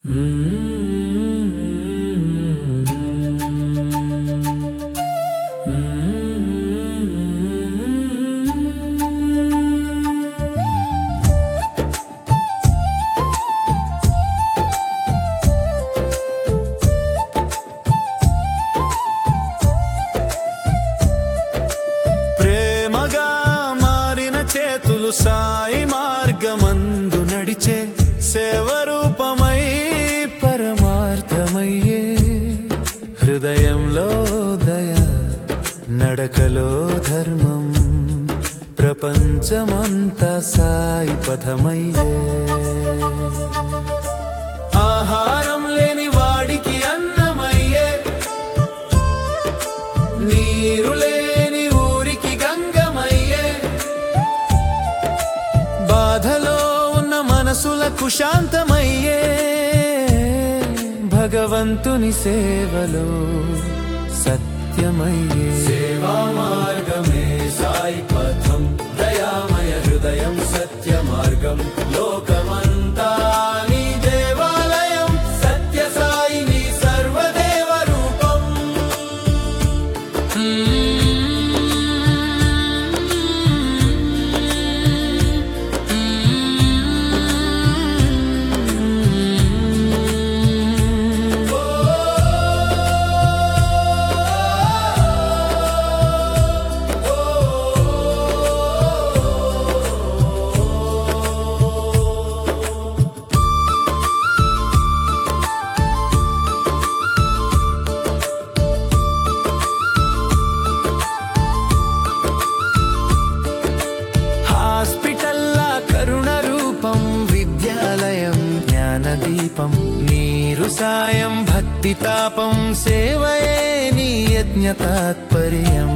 ప్రేమగా మారిన చేతులు సాయి మార్గమందు నడిచే సేవరూపమై పరమార్థమయ్యే హృదయంలో దయ నడకలో ధర్మం ప్రపంచమంతా సాయి పథమయ్యే ఆహారం లేని వాడికి అన్నమయ్యే నీరు లేని ఊరికి గంగమయ్యే బాధలో ఉన్న మనసులకు శాంతమయ్యే భగవంతుని సేవలో సత్యమయ్యే సేవా మార్గమే సాయి పథం దయామయ హృదయం సత్య మార్గం లోకమంతా నీ దేవాలయం సత్య సాయి నీ సర్వదేవ రూపం హాస్పిటల్లా కరుణ రూపం విద్యాలయం జ్ఞానదీపం నీరు సాయం భక్తి తాపం సేవయే నీ యజ్ఞ తాత్పర్యం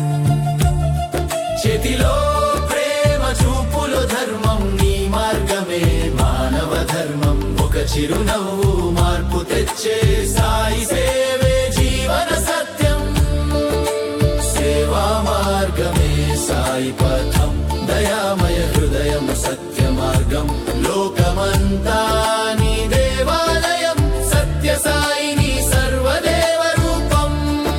చేతిలో ప్రేమ చూపులు ధర్మం నీ మార్గమే మానవ ధర్మం ఒక చిరునవ్వు మార్పు తెచ్చే సాయి సేవే జీవన సత్యం సేవా మార్గమే సాయి పథం దయామయ హృదయం సత్య మార్గం లోకమంతా నీ దేవాలయం సత్య సాయి నీ సర్వదేవ రూపం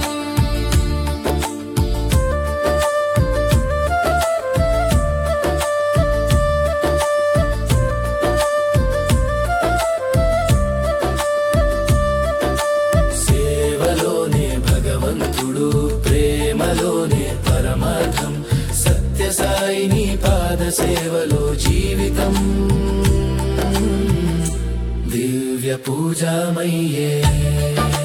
సేవలోనే భగవంతుడు ప్రేమలోనే పరమార్థం సత్య సాయి నీ పాద సేవలో జీవితం దివ్య పూజామయ్యే